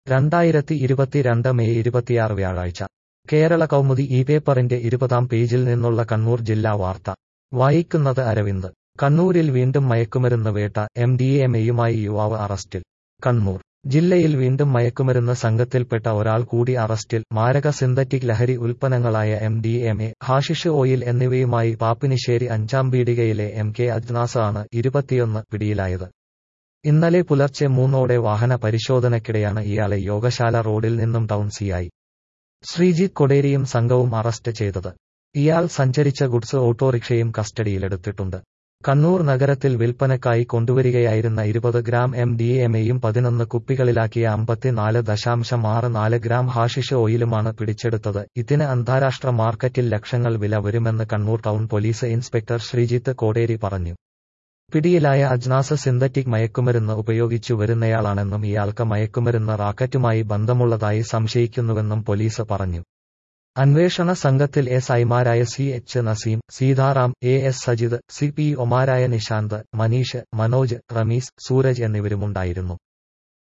രണ്ടായിരത്തി ഇരുപത്തിരണ്ട് മെയ് ഇരുപത്തിയാറ് വ്യാഴാഴ്ച കേരള കൗമുദി ഈ പേപ്പറിന്റെ ഇരുപതാം പേജിൽ നിന്നുള്ള കണ്ണൂർ ജില്ലാ വാർത്ത വായിക്കുന്നത് അരവിന്ദ് കണ്ണൂരിൽ വീണ്ടും മയക്കുമരുന്ന് വേട്ട എം ഡി എം എയുമായി യുവാവ് അറസ്റ്റിൽ കണ്ണൂർ ജില്ലയിൽ വീണ്ടും മയക്കുമരുന്ന് സംഘത്തിൽപ്പെട്ട ഒരാൾ കൂടി അറസ്റ്റിൽ മാരക സിന്തറ്റിക് ലഹരി ഉൽപ്പന്നങ്ങളായ M D M A hashish oil എന്നിവയുമായി പാപ്പിനിശ്ശേരി അഞ്ചാം പീടികയിലെ എം കെ അജ്നാസ് ആണ് ഇരുപത്തിയൊന്ന് പിടിയിലായത് ഇന്നലെ പുലർച്ചെ മൂന്നോടെ വാഹന പരിശോധനയ്ക്കിടെയാണ് ഇയാളെ യോഗശാല റോഡിൽ നിന്നും ടൗൺ സിയായി ശ്രീജിത്ത് കൊടേരിയും സംഘവും അറസ്റ്റ് ചെയ്തത് ഇയാൾ സഞ്ചരിച്ച ഗുഡ്സ് ഓട്ടോറിക്ഷയും കസ്റ്റഡിയിലെടുത്തിട്ടുണ്ട് കണ്ണൂർ നഗരത്തിൽ വിൽപ്പനക്കായി കൊണ്ടുവരികയായിരുന്ന ഇരുപത് ഗ്രാം എം ഡി എം എയും പതിനൊന്ന് കുപ്പികളിലാക്കിയ അമ്പത്തിനാല് ദശാംശം ആറ് നാല് ഗ്രാം ഹാഷിഷ് ഓയിലുമാണ് പിടിച്ചെടുത്തത് ഇതിന് അന്താരാഷ്ട്ര മാർക്കറ്റിൽ ലക്ഷങ്ങൾ വില വരുമെന്ന് Kannur town police inspector Sreejith Koderi പറഞ്ഞു പിടിയിലായ അജ്നാസ് സിന്തറ്റിക് മയക്കുമരുന്ന് ഉപയോഗിച്ചു വരുന്നയാളാണെന്നും ഇയാൾക്ക് മയക്കുമരുന്ന് റാക്കറ്റുമായി ബന്ധമുള്ളതായി സംശയിക്കുന്നുവെന്നും പോലീസ് പറഞ്ഞു അന്വേഷണ സംഘത്തിൽ എസ് ഐമാരായ C H Naseem Seetharam A S Sajith C P ഒമാരായ നിശാന്ത് മനീഷ് മനോജ് റമീസ് സൂരജ് എന്നിവരുമുണ്ടായിരുന്നു